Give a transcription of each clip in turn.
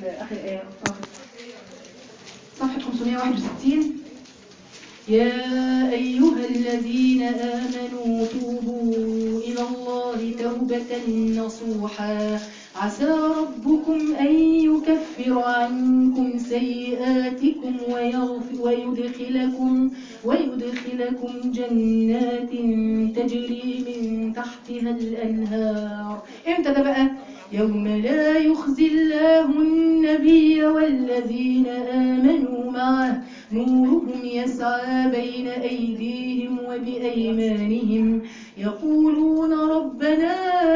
اخر ايه آخر. صفحه 561 يا أيها الذين آمنوا توبوا إلى الله توبة نصوحا عسى ربكم أن يكفر عنكم سيئاتكم ويغفر ويدخلكم ويدخلكم جنات تجري من تحتها الأنهار إمتى ده بقى؟ يوم لا يخزي الله النبي والذين آمنوا معه نورهم يسعى بين أيديهم وبأيمانهم يقولون ربنا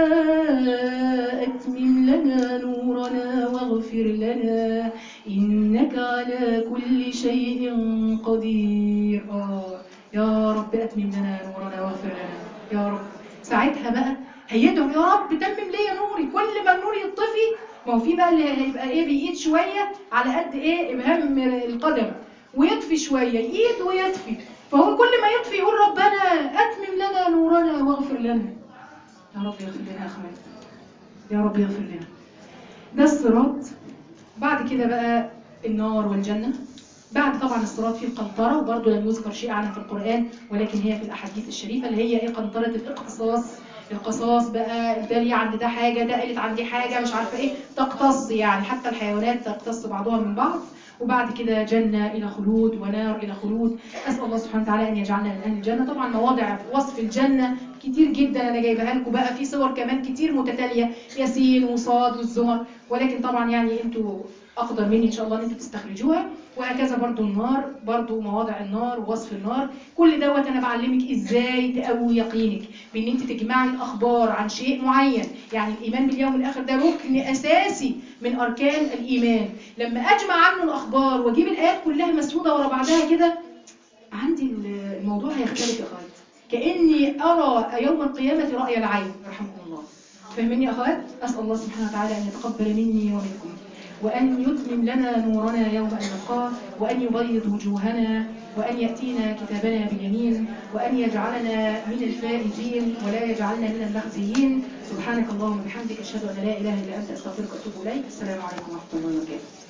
أتمم لنا نورنا واغفر لنا إنك على كل شيء قدير آه يا رب أتمم لنا نورنا واغفر لنا يا رب ساعتها بقى هيدعو يا رب تمم لي نوري كل ما النور يطفي ما هو في بقى اللي هيبقى ايه بيقيد شويه على قد ايه ابهام القدم ويطفي شويه يقيد ويطفي فهو كل ما يطفي يقول ربنا اتمم لنا نورنا واغفر لنا يا رب يغفر لنا يا اخوان يا رب يغفر لنا ده الصراط بعد كده بقى النار والجنه بعد طبعا الصراط فيه القنطرة وبرضه لم يذكر شيء عنها في القرآن ولكن هي في الأحاديث الشريفة اللي هي إيه قنطرة الاقتصاص القصاص بقى ده ليه عند ده حاجة ده قالت عندي حاجة مش عارفة إيه تقتص يعني حتى الحيوانات تقتص بعضها من بعض وبعد كده جنة إلى خلود ونار إلى خلود أسأل الله سبحانه وتعالى أن يجعلنا من أهل الجنة طبعا مواضع وصف الجنة كتير جدا أنا جايبها لكم بقى في صور كمان كتير متتالية ياسين وصاد والزمر ولكن طبعا يعني أنتوا أقدر مني إن شاء الله أن أنتوا تستخرجوها وهكذا برضو النار برضو مواضع النار ووصف النار كل دوت أنا بعلمك إزاي تقوي يقينك بأن أنت تجمعي الأخبار عن شيء معين يعني الإيمان باليوم الآخر ده ركن أساسي من أركان الإيمان لما أجمع عنه الأخبار وأجيب الآيات كلها مسودة ورا بعضها كده عندي الموضوع هيختلف يا أخوات كأني أرى يوم القيامة رأي العين رحمكم الله فاهميني يا أخوات؟ أسأل الله سبحانه وتعالى أن يتقبل مني ومنكم وأن يتمم لنا نورنا يوم أن نلقاه وأن يبيض وجوهنا وأن يأتينا كتابنا باليمين وأن يجعلنا من الفائزين ولا يجعلنا من المخزيين سبحانك اللهم وبحمدك أشهد أن لا إله إلا أنت أستغفرك وأتوب إليك السلام عليكم ورحمة الله وبركاته